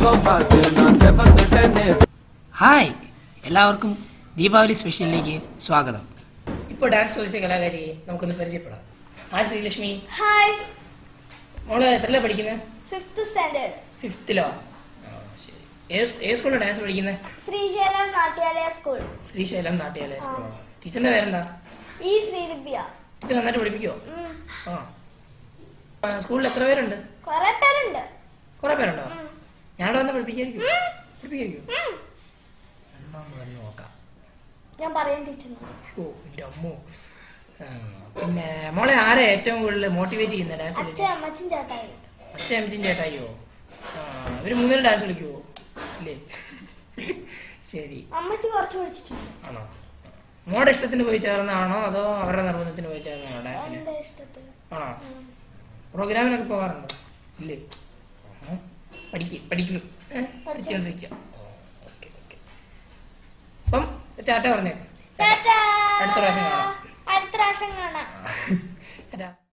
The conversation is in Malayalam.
को बात ना सेवन टेन ഹായ് എല്ലാവർക്കും ദീപാവലി സ്പെഷ്യലിലേക്ക് സ്വാഗതം ഇപ്പോൾ ഡാൻസ് കളിച്ച കലാകാരിയെ നമുക്കൊന്ന് പരിചയപ്പെടാം ഹായ് ശ്രീലക്ഷ്മി ഹായ് മോള് എത്രയിലാണ് പഠിക്കുന്നത് ഫിഫ്ത്ത് സ്റ്റാൻഡേർഡ് ഫിഫ്ത്തിലോ ശരി ഏത് ഏത് സ്കൂളിലാണ് ഡാൻസ് പഠിക്കുന്നത് ശ്രീശൈലം നാട്യാലയ സ്കൂൾ ശ്രീശൈലം നാട്യാലയ സ്കൂളാണ് ടീച്ചറിന്റെ പേരെന്താ ഈ ശ്രീദിവ്യ ടീച്ചർ നന്നായിട്ട് പഠിപ്പിക്കുമോ ഉം. ആ ആ, സ്കൂളിൽ എത്ര പേരുണ്ട് കൊറേ പേരുണ്ട് കുറെ പേരുണ്ടോ ഞാനിവിടെ വന്ന് പഠിപ്പിക്കായിരിക്കും പഠിപ്പിക്കായിരിക്കും ഉം. എന്നാ ഒന്ന് വന്ന് നോക്കാം ഞാൻ പറയാൻ ടീച്ചർ ഓ എൻ്റെ അമ്മോ ആ, പിന്നെ മോളെ ആരെ ഏറ്റവും കൂടുതൽ മോട്ടിവേറ്റ് ചെയ്യുന്ന ഡാൻസ് അച്ഛൻ കളിക്കാൻ അമ്മച്ചും ചേട്ടായി അച്ഛൻ അമ്മച്ചും ചേട്ടായിയോ ആ ഇവര് മൂന്നിലും ഡാൻസ് കളിക്കുവോ ഇല്ലേ ശരി അമ്മച്ചി കുറച്ച് വിളിച്ചിട്ടുണ്ട് ആണോ മോടെ ഇഷ്ടത്തിന് പോയി ചേർന്നാണോ അതോ അവരുടെ നിർബന്ധത്തിന് പോയി ചേർന്നാണോ ഡാൻസിന് എന്റെ ഇഷ്ടത്തിന് ആണോ പ്രോഗ്രാമിനൊക്കെ പോകാറുണ്ടോ ഇല്ലേ ആ, പഠിക്ക് പഠിക്കുന്നു ഏഹ് പഠിച്ചുകൊണ്ടിരിക്കുക ഓക്കെ ഓക്കെ അപ്പം ടാറ്റ പറഞ്ഞേക്ക് ടാറ്റാ. അടുത്ത പ്രാവശ്യം കാണാം അടുത്ത പ്രാവശ്യം കാണാം ടാറ്റ